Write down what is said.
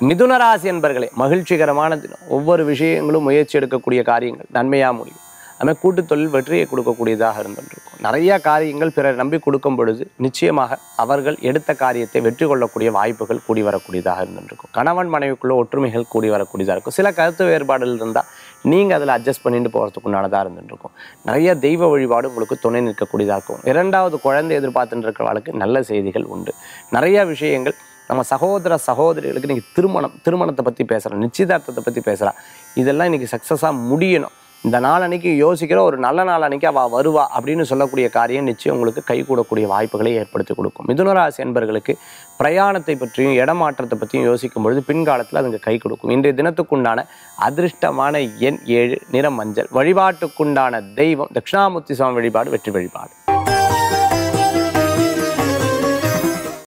மிதுன ராசி என்பர்களே மகிழ்ச்சிகரமான தினம் ஒவ்வொரு விஷயங்களும் முயற்சி எடுக்கக்கூடிய காரியங்கள் நன்மையாக முடியும் அதுமாதிரி கூட்டுத் தொழில் வெற்றியை கொடுக்கக்கூடியதாக இருந்துருக்கும் நிறைய காரியங்கள் பிறர் நம்பி கொடுக்கும் பொழுது நிச்சயமாக அவர்கள் எடுத்த காரியத்தை வெற்றி கொள்ளக்கூடிய வாய்ப்புகள் கூடி வரக்கூடியதாக இருந்துருக்கும் கணவன் மனைவிக்குள்ள ஒற்றுமைகள் கூடி வரக்கூடியதாக இருக்கும் சில கருத்து வேறுபாடுகள் இருந்தால் நீங்கள் அதில் அட்ஜஸ்ட் பண்ணிட்டு போகிறதுக்கு உண்டானதாக இருந்துருக்கும் நிறைய தெய்வ வழிபாடு உங்களுக்கு துணை நிற்கக்கூடியதாக இருக்கும் இரண்டாவது குழந்தை எதிர்பார்த்துட்டு இருக்கிறவளுக்கு நல்ல செய்திகள் உண்டு நிறைய விஷயங்கள் நம்ம சகோதர சகோதரிகளுக்கு இன்றைக்கி திருமணம் திருமணத்தை பற்றி பேசுகிறோம் நிச்சயதார்த்தத்தை பற்றி பேசுகிறா இதெல்லாம் இன்றைக்கி சக்ஸஸாக முடியணும் இந்த நாள் அன்னைக்கு யோசிக்கிற ஒரு நல்ல நாள் அன்னைக்கு அவள் வருவா அப்படின்னு சொல்லக்கூடிய காரியம் நிச்சயம் உங்களுக்கு கை கூடக்கூடிய வாய்ப்புகளை ஏற்படுத்தி கொடுக்கும் மிதுனராசி என்பர்களுக்கு பிரயாணத்தை பற்றியும் இடமாற்றத்தை பற்றியும் யோசிக்கும் பொழுது பின்காலத்தில் அதுங்க கை கொடுக்கும் இன்றைய தினத்துக்குண்டான அதிர்ஷ்டமான எண் ஏழு நிறம் மஞ்சள் வழிபாட்டுக்குண்டான தெய்வம் தட்சிணாமூர்த்தி சுவாமி வழிபாடு வெற்றி வழிபாடு